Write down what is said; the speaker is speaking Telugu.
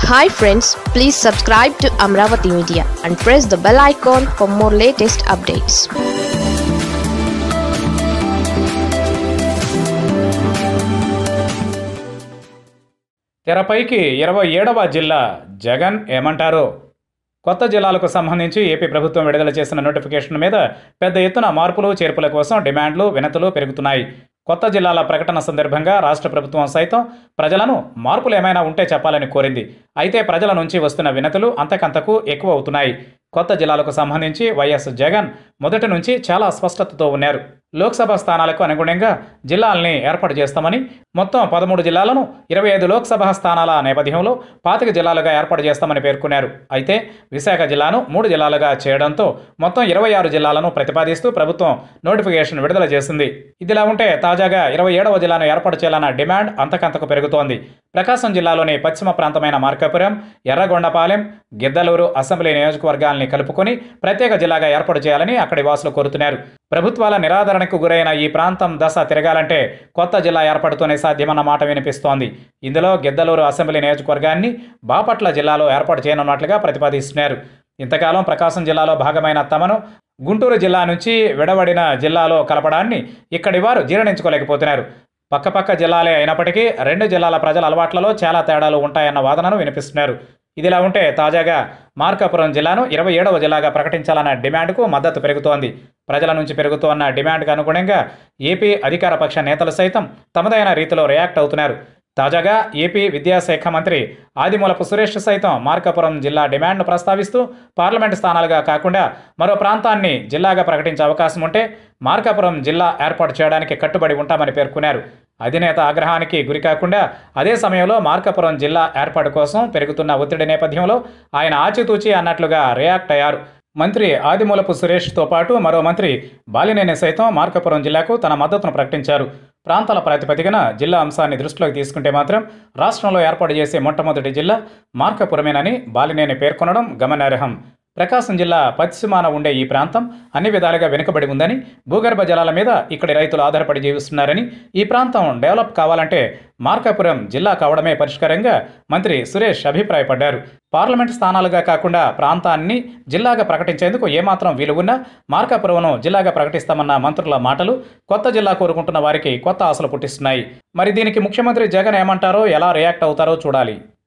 hi friends please subscribe to Amaravati media and press the bell icon for more latest updates తెరపైకి ఇరవై ఏడవ జిల్లా జగన్ ఏమంటారు కొత్త జిల్లాలకు సంబంధించి ఏపీ ప్రభుత్వం విడుదల చేసిన నోటిఫికేషన్ మీద పెద్ద ఎత్తున మార్పులు చేర్పుల కోసం డిమాండ్లు వినతులు పెరుగుతున్నాయి కొత్త జిల్లాల ప్రకటన సందర్భంగా రాష్ట్ర ప్రభుత్వం సైతం ప్రజలను మార్పులు ఏమైనా ఉంటే చెప్పాలని కోరింది అయితే ప్రజల నుంచి వస్తున్న వినతులు అంతకంతకు ఎక్కువ అవుతున్నాయి కొత్త జిల్లాలకు సంబంధించి వైఎస్ జగన్ మొదటి నుంచి చాలా స్పష్టతతో ఉన్నారు లోక్సభ స్థానాలకు అనుగుణంగా జిల్లాల్ని ఏర్పాటు చేస్తామని మొత్తం పదమూడు జిల్లాలను ఇరవై ఐదు లోక్సభ స్థానాల నేపథ్యంలో పాతిక జిల్లాలుగా ఏర్పాటు చేస్తామని పేర్కొన్నారు అయితే విశాఖ జిల్లాను మూడు జిల్లాలుగా చేయడంతో మొత్తం ఇరవై ఆరు జిల్లాలను ప్రతిపాదిస్తూ ప్రభుత్వం నోటిఫికేషన్ విడుదల చేసింది ఇదిలా ఉంటే తాజాగా ఇరవై ఏడవ జిల్లాను ఏర్పాటు చేయాలన్న డిమాండ్ అంతకంతకు పెరుగుతోంది ప్రకాశం జిల్లాలోని పశ్చిమ ప్రాంతమైన మార్కాపురం ఎర్రగొండపాలెం గిద్దలూరు అసెంబ్లీ నియోజకవర్గాల్ని కలుపుకొని ప్రత్యేక జిల్లాగా ఏర్పాటు చేయాలని అక్కడి వాసులు కోరుతున్నారు ప్రభుత్వాల నిరాదరణకు గురైన ఈ ప్రాంతం దశ తిరగాలంటే కొత్త జిల్లా ఏర్పాటుతోనే సాధ్యమన్న మాట వినిపిస్తోంది ఇందులో గిద్దలూరు అసెంబ్లీ నియోజకవర్గాన్ని బాపట్ల జిల్లాలో ఏర్పాటు చేయనున్నట్లుగా ప్రతిపాదిస్తున్నారు ఇంతకాలం ప్రకాశం జిల్లాలో భాగమైన తమను గుంటూరు జిల్లా నుంచి విడవడిన జిల్లాలో కలపడాన్ని ఇక్కడి వారు జీర్ణించుకోలేకపోతున్నారు పక్కపక్క జిల్లాలే అయినప్పటికీ రెండు జిల్లాల ప్రజల అలవాట్లలో చాలా తేడాలు ఉంటాయన్న వాదనను వినిపిస్తున్నారు ఇదిలా ఉంటే తాజాగా మార్కాపురం జిల్లాను ఇరవై ఏడవ జిల్లాగా ప్రకటించాలన్న డిమాండ్కు మద్దతు పెరుగుతోంది ప్రజల నుంచి పెరుగుతోన్న డిమాండ్కు అనుగుణంగా ఏపీ అధికార పక్ష నేతలు సైతం తమదైన రీతిలో రియాక్ట్ అవుతున్నారు తాజాగా ఏపీ విద్యాశాఖ మంత్రి ఆదిమూలపు సురేష్ సైతం మార్కాపురం జిల్లా డిమాండ్ను ప్రస్తావిస్తూ పార్లమెంటు స్థానాలుగా కాకుండా మరో ప్రాంతాన్ని జిల్లాగా ప్రకటించే అవకాశం ఉంటే మార్కాపురం జిల్లా ఏర్పాటు చేయడానికి కట్టుబడి ఉంటామని పేర్కొన్నారు అధినేత ఆగ్రహానికి గురికాకుండా అదే సమయంలో మార్కాపురం జిల్లా ఏర్పాటు కోసం పెరుగుతున్న ఒత్తిడి నేపథ్యంలో ఆయన ఆచితూచి అన్నట్లుగా రియాక్ట్ అయ్యారు మంత్రి ఆదిమూలపు సురేష్తో పాటు మరో మంత్రి బాలినేని సైతం మార్కాపురం జిల్లాకు తన మద్దతును ప్రకటించారు ప్రాంతాల ప్రాతిపదికన జిల్లా అంశాన్ని దృష్టిలోకి తీసుకుంటే మాత్రం రాష్ట్రంలో ఏర్పాటు చేసే మొట్టమొదటి జిల్లా మార్కాపురమేనని బాలినేని పేర్కొనడం గమనార్హం ప్రకాశం జిల్లా పశ్చిమాన ఉండే ఈ ప్రాంతం అన్ని విధాలుగా వెనుకబడి ఉందని భూగర్భ జలాల మీద ఇక్కడి రైతులు ఆధారపడి జీవిస్తున్నారని ఈ ప్రాంతం డెవలప్ కావాలంటే మార్కాపురం జిల్లా కావడమే పరిష్కారంగా మంత్రి సురేష్ అభిప్రాయపడ్డారు పార్లమెంట్ స్థానాలుగా కాకుండా ప్రాంతాన్ని జిల్లాగా ప్రకటించేందుకు ఏమాత్రం వీలుగున్నా మార్కాపురంను జిల్లాగా ప్రకటిస్తామన్న మంత్రుల మాటలు కొత్త జిల్లా కోరుకుంటున్న వారికి కొత్త ఆశలు పుట్టిస్తున్నాయి మరి దీనికి ముఖ్యమంత్రి జగన్ ఏమంటారో ఎలా రియాక్ట్ అవుతారో చూడాలి